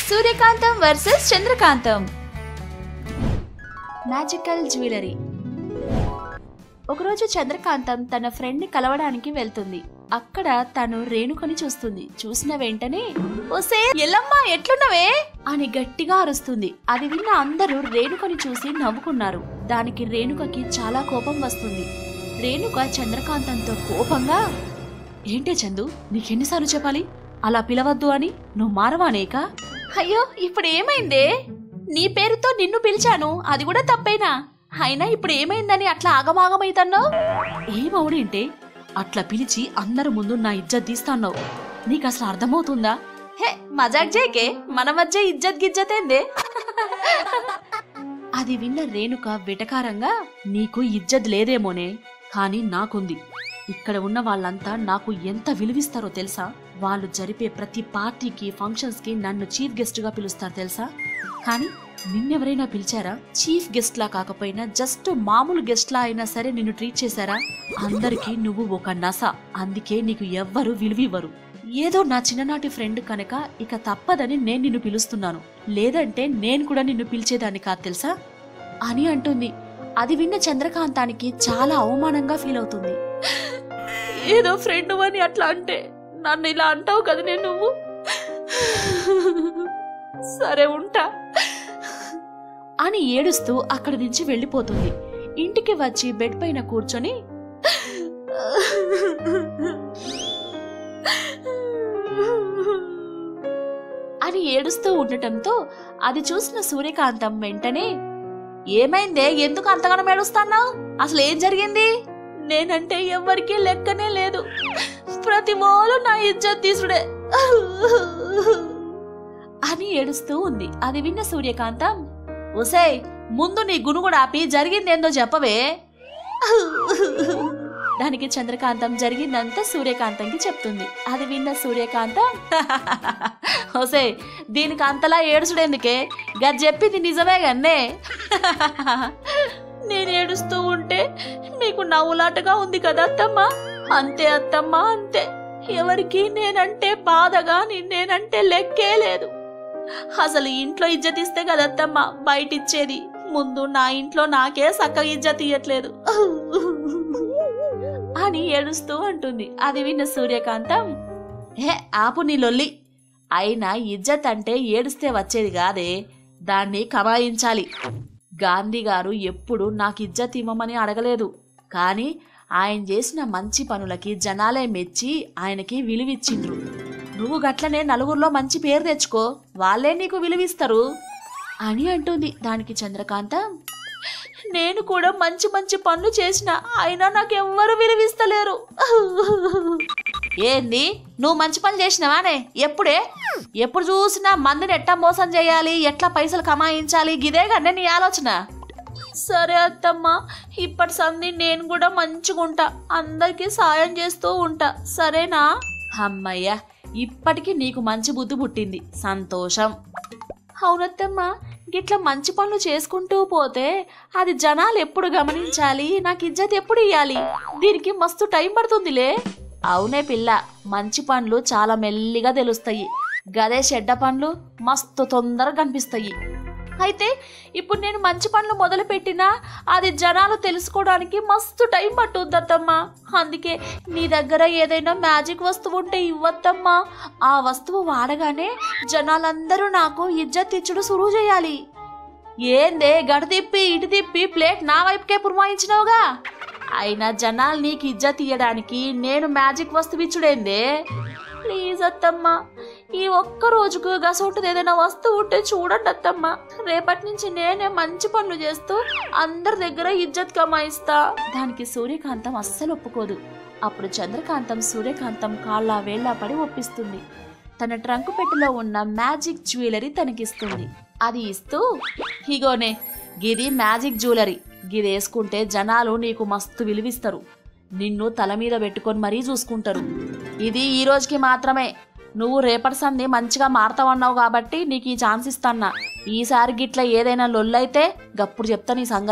సూర్యకాంతం versus Chandrakantham magical jewellery ఒకరోజు చంద్రకాంతం తన friend ని కలవడానికి వెళ్తుంది అక్కడ తను రేణుకని చూస్తుంది చూసిన వెంటనే ఓసే ఎల్లమ్మ ఎట్లున్నవే అని గట్టిగా అరుస్తుంది అది విన్న అందరూ రేణుకని చూసి నవ్వుకున్నారు దానికి రేణుకకి చాలా కోపం వస్తుంది రేణుక చంద్రకాంతంతో కోపంగా ఏంటే చందు నీకెన్నిసార్లు చెప్పాలి అలా పిలవద్దు అని నువ్వు మారవానేక అయ్యో ఇప్పుడు ఏమైందే నీ పేరుతో నిన్ను పిలిచాను అది కూడా తప్పేనా అయినా ఇప్పుడు ఏమైందని అట్లా ఆగమాగమైతన్నావు ఏమవుడేంటే అట్లా పిలిచి అందరి ముందు నా ఇజ్జత్ తీస్తాన్నావు నీకు అసలు అర్థమవుతుందా హే మజాక్ జేకే మన మధ్య ఇజ్జత్ గిజ్జతేందే అది విన్న రేణుక వెటకారంగా నీకు ఇజ్జత్ లేదేమోనే కానీ నాకుంది ఇక్కడ ఉన్న వాళ్ళంతా నాకు ఎంత విలువిస్తారో తెలుసా వాళ్ళు జరిపే ప్రతి పార్టీకి ఫంక్షన్స్ కి నన్ను చీఫ్ గెస్ట్ గా పిలుస్తారు తెలుసా కానీ నిన్నెవరైనా పిలిచారా చీఫ్ గెస్ట్ లా కాకపోయినా జస్ట్ మామూలు గెస్ట్ లా అయినా సరే నిన్ను ట్రీట్ చేశారా అందరికీ నువ్వు ఒక నస అందుకే నీకు ఎవ్వరు విలువివ్వరు ఏదో నా చిన్ననాటి ఫ్రెండ్ కనుక ఇక తప్పదని నేను నిన్ను పిలుస్తున్నాను లేదంటే నేను కూడా నిన్ను పిలిచేదాన్ని కాదు తెలుసా అని అంటుంది అది విన్న చంద్రకాంతానికి చాలా అవమానంగా ఫీల్ అవుతుంది ఏదో ఫ్రెండ్ అని అట్లా అంటే నన్ను ఇలా అంటావు కదా నేను నువ్వు సరే ఉంటా అని ఏడుస్తూ అక్కడి నుంచి వెళ్ళిపోతుంది ఇంటికి వచ్చి బెడ్ పైన కూర్చొని అని ఏడుస్తూ ఉండటంతో అది చూసిన సూర్యకాంతం వెంటనే ఏమైందే ఎందుకు అంతగానో ఏడుస్తున్నావు అసలు ఏం జరిగింది నేనంటే ఎవ్వరికీ లెక్కనే లేదు ప్రతి మోలు నా ఇజ్జత్ తీసుడే అని ఏడుస్తూ ఉంది అది విన్న సూర్యకాంతం ఒసేయ్ ముందు నీ గునుగుడు ఆపి జరిగిందేందో చెప్పవే దానికి చంద్రకాంతం జరిగిందంతా సూర్యకాంతంకి చెప్తుంది అది విన్న సూర్యకాంతం ఓసే దీనికి అంతలా ఏడుచుడెందుకే గది చెప్పింది నిజమే గన్నే నేను ఏడుస్తూ ఉంటే మీకు నవ్వులాటగా ఉంది కదా అత్తమ్మ అంతే అత్తమ్మ అంతే ఎవరికి నేనంటే బాధగా నేనంటే లెక్కే లేదు అసలు ఇంట్లో ఇజ్జత్ ఇస్తే కదత్తమ్మ బయట ఇచ్చేది ముందు నా ఇంట్లో నాకే చక్కగా ఇజ్జత్ ఇయ్యట్లేదు అని ఏడుస్తూ అంటుంది అది విన్న సూర్యకాంతం హే ఆపు నీ లొల్లి అయినా ఇజ్జత్ అంటే ఏడుస్తే వచ్చేది కాదే దాన్ని కమాయించాలి గాంధీ గారు ఎప్పుడు నాకు ఇజ్జత్ ఇవ్వమని అడగలేదు కానీ ఆయన చేసిన మంచి పనులకి జనాలే మెచ్చి ఆయనకి విలువిచ్చిండ్రు నువ్వు గట్లనే నలుగురిలో మంచి పేరు తెచ్చుకో వాళ్ళే నీకు విలువిస్తారు అని అంటుంది దానికి చంద్రకాంతం నేను కూడా మంచి మంచి పనులు చేసిన అయినా నాకెవ్వరు విలువిస్తలేరు ఏంది నువ్వు మంచి పని చేసినవానే ఎప్పుడే ఎప్పుడు చూసినా మందిని ఎట్లా మోసం చేయాలి ఎట్లా పైసలు కమాయించాలి గిదే కానీ నీ ఆలోచన సరే అత్తమ్మ ఇప్పటి సంధి నేను కూడా మంచిగుంటా అందరికీ సాయం చేస్తూ ఉంటా సరేనా అమ్మయ్య ఇప్పటికి నీకు మంచి బుద్ధి పుట్టింది సంతోషం అవునత్తమ్మ గిట్లా మంచి పనులు చేసుకుంటూ పోతే అది జనాలు ఎప్పుడు గమనించాలి నాకు ఇజ్జత్ ఎప్పుడు ఇయ్యాలి దీనికి మస్తు టైం పడుతుందిలే అవునే పిల్ల మంచి పనులు చాలా మెల్లిగా తెలుస్తాయి గదే చెడ్డ పనులు మస్తు తొందరగా కనిపిస్తాయి అయితే ఇప్పుడు నేను మంచి పనులు మొదలు పెట్టినా అది జనాలు తెలుసుకోవడానికి మస్తు టైం పట్టుద్ది అత్తమ్మా అందుకే నీ దగ్గర ఏదైనా మ్యాజిక్ వస్తువు ఉంటే ఇవ్వద్దమ్మా ఆ వస్తువు వాడగానే జనాలందరూ నాకు ఇజ్జత్ ఇచ్చుడు సురువు చేయాలి ఏందే గడ తిప్పి ఇటు తిప్పి ప్లేట్ నా వైపుకే పురమాయించినావుగా అయినా జనాలు నీకు ఇజ్జత్ ఇయ్యడానికి నేను మ్యాజిక్ వస్తువు ఇచ్చుడేందే ప్లీజ్ అత్తమ్మా ఈ ఒక్క రోజుకు గసొంటిది ఏదైనా వస్తువు ఉంటే చూడండి అత్తమ్మ రేపటి నుంచి నేనే మంచి పనులు చేస్తూ అందరి దగ్గర ఇజ్జత్ కమాయిస్తా దానికి సూర్యకాంతం అస్సలు ఒప్పుకోదు అప్పుడు చంద్రకాంతం సూర్యకాంతం కాళ్ళ వేళ్ళ పడి ఒప్పిస్తుంది తన ట్రంకు పెట్టెలో ఉన్న మ్యాజిక్ జ్యువెలరీ తనకిస్తుంది అది ఇస్తూ ఇగోనే గిది మ్యాజిక్ జ్యువెలరీ గిది వేసుకుంటే జనాలు నీకు మస్తు విలువిస్తారు నిన్ను తల మీద పెట్టుకొని మరీ చూసుకుంటారు ఇది ఈ రోజుకి మాత్రమే నువ్వు రేపటి సంది మంచిగా మారతావన్నావు కాబట్టి నీకు ఈ ఛాన్స్ ఇస్తాన్నా ఈసారి గిట్ల ఏదైనా లొల్లైతే గప్పుడు చెప్తా నీ సంగతి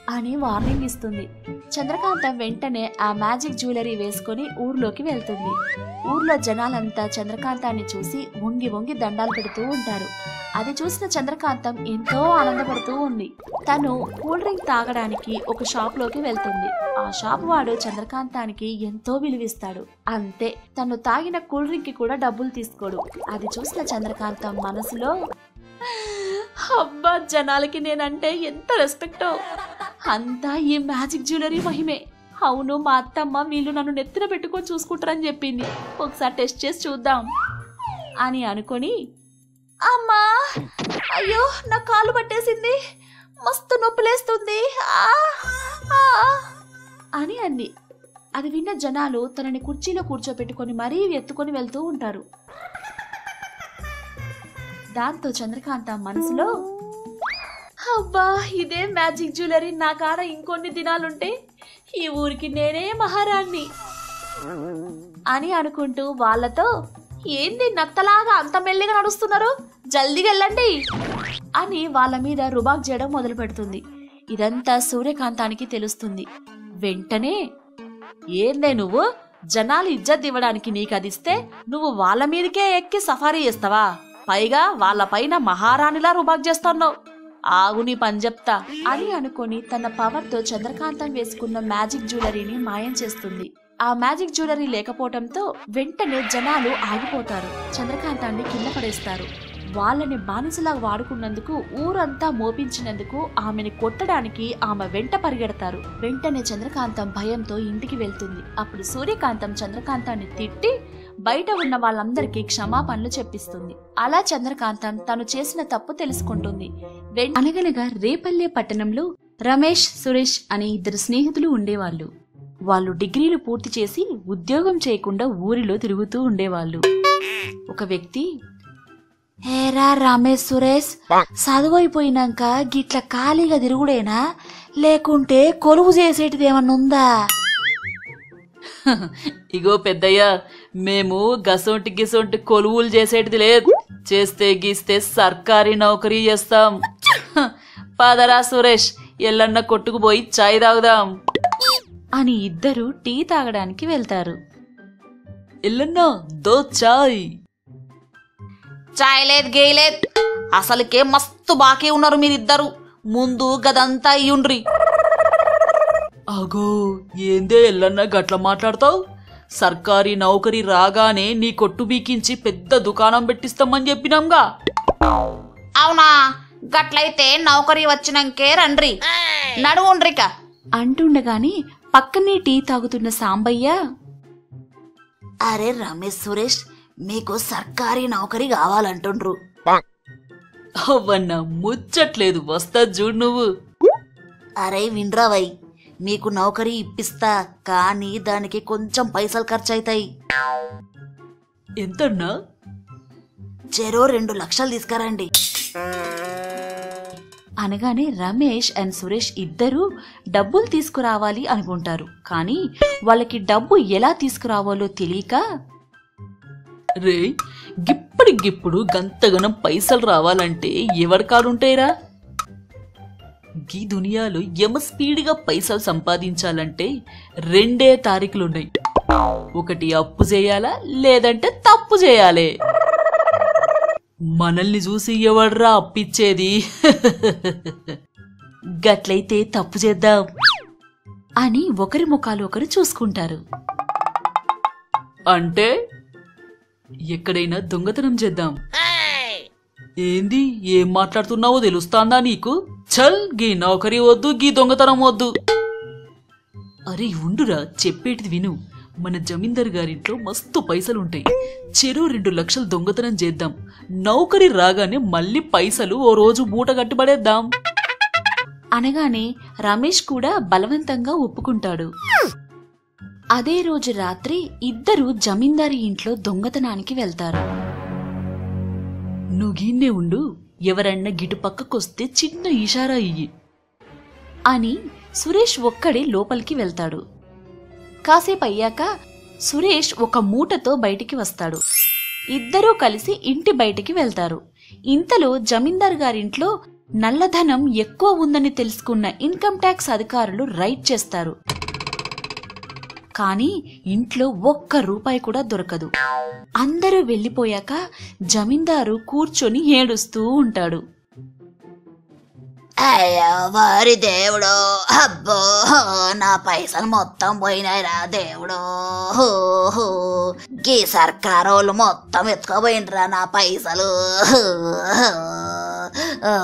అని వార్నింగ్ ఇస్తుంది చంద్రకాంతం వెంటనే ఆ మ్యాజిక్ జ్యువెలరీ వేసుకొని ఊర్లోకి వెళ్తుంది ఊర్లో జనాలంతా చంద్రకాంతాన్ని చూసి వంగి వంగి దండాలు పెడుతూ ఉంటారు అది చూసిన చంద్రకాంతం ఎంతో ఆనందపడుతూ ఉంది తను కూల్ డ్రింక్ తాగడానికి ఒక షాప్ లోకి వెళ్తుంది ఆ షాప్ వాడు చంద్రకాంతానికి ఎంతో విలువిస్తాడు అంతే తను తాగిన కూల్ డ్రింక్ కి కూడా డబ్బులు తీసుకోడు అది చూసిన చంద్రకాంతం మనసులో అబ్బా జనాలకి నేనంటే ఎంత రెస్పెక్టో అంతా ఈ మ్యాజిక్ జ్యువెలరీ మహిమే అవును మా అత్తమ్మ వీళ్ళు నన్ను నెత్తిన పెట్టుకొని చూసుకుంటారని చెప్పింది ఒకసారి టెస్ట్ చేసి చూద్దాం అని అనుకొని అమ్మా అయ్యో నా కాలు పట్టేసింది మస్తు నొప్పిలేస్తుంది ఆ, ఆ, అని అంది అది విన్న జనాలు తనని కుర్చీలో కూర్చోపెట్టుకొని మరీ ఎత్తుకొని వెళ్తూ ఉంటారు దాంతో చంద్రకాంత మనసులో అబ్బా ఇదే మ్యాజిక్ జ్యువెలరీ నా కాడ ఇంకొన్ని దినాలుంటే ఈ ఊరికి నేనే మహారాణ్ణి అని అనుకుంటూ వాళ్ళతో ఏంది నత్తలాగా అంత మెల్లిగా నడుస్తున్నారు జల్దిగా వెళ్ళండి అని వాళ్ళ మీద రుబాక్ చేయడం మొదలు పెడుతుంది ఇదంతా సూర్యకాంతానికి తెలుస్తుంది వెంటనే ఏందే నువ్వు జనాలు ఇజ్జత్ ఇవ్వడానికి నీకు అదిస్తే నువ్వు వాళ్ళ మీదకే ఎక్కి సఫారీ చేస్తావా పైగా వాళ్ళ పైన మహారాణిలా రుబాక్ చేస్తున్నావు ఆగు నీ పని చెప్తా అని అనుకొని తన పవర్ తో చంద్రకాంతం వేసుకున్న మ్యాజిక్ జ్యువెలరీని మాయం చేస్తుంది ఆ మ్యాజిక్ జ్యువెలరీ లేకపోవడంతో వెంటనే జనాలు ఆగిపోతారు చంద్రకాంతాన్ని కింద పడేస్తారు వాళ్ళని బానిసలా వాడుకున్నందుకు ఊరంతా మోపించినందుకు ఆమెని కొట్టడానికి ఆమె వెంట పరిగెడతారు వెంటనే చంద్రకాంతం భయంతో ఇంటికి వెళ్తుంది అప్పుడు సూర్యకాంతం చంద్రకాంతాన్ని తిట్టి బయట ఉన్న వాళ్ళందరికీ క్షమాపణలు చెప్పిస్తుంది అలా చంద్రకాంతం తను చేసిన తప్పు తెలుసుకుంటుంది వెం- అనగనగా రేపల్లె పట్టణంలో రమేష్ సురేష్ అనే ఇద్దరు స్నేహితులు ఉండేవాళ్ళు వాళ్ళు డిగ్రీలు పూర్తి చేసి ఉద్యోగం చేయకుండా ఊరిలో తిరుగుతూ ఉండేవాళ్ళు ఒక వ్యక్తి ఏరా రమేష్ సురేష్ చదువు అయిపోయినాక గిట్ల ఖాళీగా తిరుగుడేనా లేకుంటే కొలువు చేసేటిది ఏమన్నా ఉందా ఇగో పెద్దయ్య మేము గసొంటి గిసొంటి కొలువులు చేసేటిది లేదు చేస్తే గీస్తే సర్కారీ నౌకరీ చేస్తాం హ, పదరా సురేష్ ఎల్లన్న కొట్టుకుపోయి చాయ్ తాగుదాం అని ఇద్దరు టీ తాగడానికి వెళ్తారు ఎల్లన్న దో చాయ్ చాయ్ లేదు గేయలేదు అసలుకే మస్తు బాకీ ఉన్నారు మీరిద్దరు ముందు గదంతా అయ్యుండ్రి అగో ఏందే ఎల్లన్న గట్ల మాట్లాడతావు సర్కారీ నౌకరీ రాగానే నీ కొట్టు బీకించి పెద్ద దుకాణం పెట్టిస్తామని చెప్పినాంగా అవునా గట్లయితే నౌకరీ వచ్చినాకే రండ్రి నడువుండ్రిక అంటుండగాని పక్కనే టీ తాగుతున్న సాంబయ్య అరే రమేష్ సురేష్ మీకు సర్కారీ నౌకరీ కావాలంటుండ్రు అవ్వన్న ముచ్చట్లేదు వస్తా చూడు నువ్వు అరే విండ్రావై మీకు నౌకరీ ఇప్పిస్తా కానీ దానికి కొంచెం పైసలు ఖర్చయితాయి ఎంతన్నా చెరో రెండు లక్షలు తీసుకురండి అనగానే రమేష్ అండ్ సురేష్ ఇద్దరూ డబ్బులు తీసుకురావాలి అనుకుంటారు కానీ వాళ్ళకి డబ్బు ఎలా తీసుకురావాలో తెలియక రే గిప్పటి గిప్పుడు గంతగనం పైసలు రావాలంటే ఎవరి కాడుంటాయిరా గీ దునియాలో ఎమ స్పీడ్గా పైసలు సంపాదించాలంటే రెండే తారీఖులున్నాయి ఒకటి అప్పు చేయాలా లేదంటే తప్పు చేయాలి మనల్ని చూసి ఎవడ్రా అప్పిచ్చేది గట్లయితే తప్పు చేద్దాం అని ఒకరి ముఖాలు ఒకరు చూసుకుంటారు అంటే ఎక్కడైనా దొంగతనం చేద్దాం ఏంది ఏం మాట్లాడుతున్నావో తెలుస్తాందా నీకు చల్ గీ నౌకరీ వద్దు గీ దొంగతనం వద్దు అరే ఉండురా చెప్పేటిది విను మన జమీందార్ గారింట్లో మస్తు పైసలుంటాయి చెరో రెండు లక్షలు దొంగతనం చేద్దాం నౌకరీ రాగానే మళ్ళీ పైసలు ఓ రోజు మూట కట్టుబడేద్దాం అనగానే రమేష్ కూడా బలవంతంగా ఒప్పుకుంటాడు అదే రోజు రాత్రి ఇద్దరు జమీందారి ఇంట్లో దొంగతనానికి వెళ్తారు నువ్వు గీన్నే ఉండు ఎవరన్నా గిటు పక్కకొస్తే చిన్న ఇషారా ఇయ్యి అని సురేష్ ఒక్కడే లోపలికి వెళ్తాడు కాసేపు అయ్యాక సురేష్ ఒక మూటతో బయటికి వస్తాడు ఇద్దరూ కలిసి ఇంటి బయటికి వెళ్తారు ఇంతలో జమీందార్ గారింట్లో నల్లధనం ఎక్కువ ఉందని తెలుసుకున్న ఇన్కమ్ ట్యాక్స్ అధికారులు రైడ్ చేస్తారు కానీ ఇంట్లో ఒక్క రూపాయి కూడా దొరకదు అందరూ వెళ్ళిపోయాక జమీందారు కూర్చొని ఏడుస్తూ ఉంటాడు అయ్యో వారి దేవుడు అబ్బో నా పైసలు మొత్తం పోయినాయిరా దేవుడు హో, హో. గీ సర్కారోళ్ళు మొత్తం ఎత్తుకోపోయినరా నా పైసలు హో, హో. ఆ.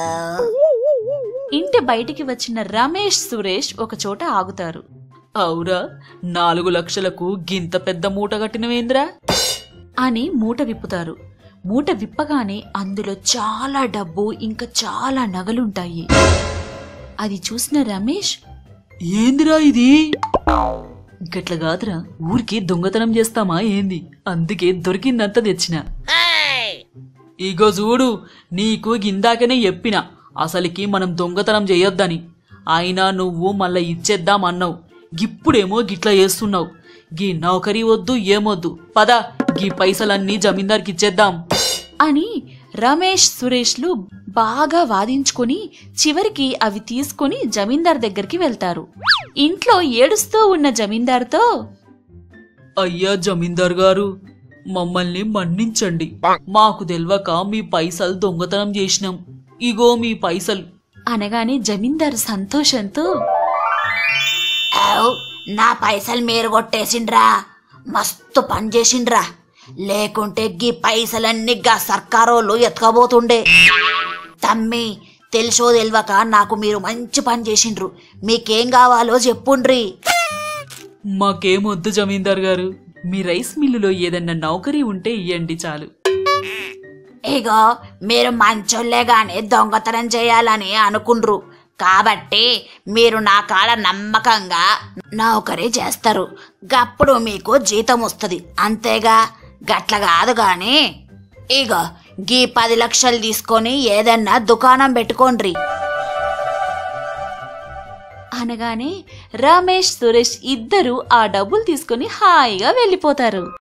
ఇంటి బయటికి వచ్చిన రమేష్ సురేష్ ఒక చోట ఆగుతారు అవురా నాలుగు లక్షలకు గింత పెద్ద మూట కట్టినవేంద్రా అని మూట విప్పుతారు మూట విప్పగానే అందులో చాలా డబ్బు ఇంకా చాలా నగలుంటాయి అది చూసిన రమేష్ ఏందిరా ఇది గట్ల కాదురా ఊరికి దొంగతనం చేస్తామా ఏంది అందుకే దొరికిందంతా తెచ్చిన ఇగో చూడు నీకు ఇందాకనే చెప్పిన అసలుకి మనం దొంగతనం చేయొద్దని అయినా నువ్వు మళ్ళా ఇచ్చేద్దాం అన్నావు గిప్పుడేమో గిట్లా చేస్తున్నావు గీ నౌకరీ వద్దు ఏమొద్దు పద గీ పైసలన్నీ జమీందార్కి ఇచ్చేద్దాం అని రమేష్ సురేష్లు బాగా వాదించుకొని చివరికి అవి తీసుకొని జమీందార్ దగ్గరికి వెళ్తారు ఇంట్లో ఏడుస్తూ ఉన్న జమీందార్తో అయ్యా జమీందార్ గారు మమ్మల్ని మన్నించండి మాకు తెల్వక మీ పైసలు దొంగతనం చేసినాం ఇగో మీ పైసలు అనగానే జమీందారు సంతోషంతో ఆవ్, నా పైసలు మీరు కొట్టేసిండ్రా మస్తు పని చేసిండ్రా లేకుంటే గీ పైసలన్నీ గా సర్కారోళ్ళు ఎత్తుకోబోతుండే తమ్మి తెలుసో తెలియక నాకు మీరు మంచి పని చేసిండ్రు మీకేం కావాలో చెప్పుండ్రి మాకేమొద్దు జమీందార్ గారు మీ రైస్ మిల్లులో ఏదన్నా నౌకరీ ఉంటే ఇయ్యండి చాలు ఇగో మీరు మంచోళ్ళే గాని దొంగతనం చేయాలని అనుకుండ్రు కాబట్టి మీరు నా కాడ నమ్మకంగా నౌకరీ చేస్తారు గప్పుడు మీకు జీతం వస్తుంది అంతేగా గట్ల కాదు గాని ఇగో గీ పది లక్షలు తీసుకొని ఏదన్నా దుకాణం పెట్టుకోండ్రి అనగానే రమేష్ సురేష్ ఇద్దరు ఆ డబ్బులు తీసుకొని హాయిగా వెళ్ళిపోతారు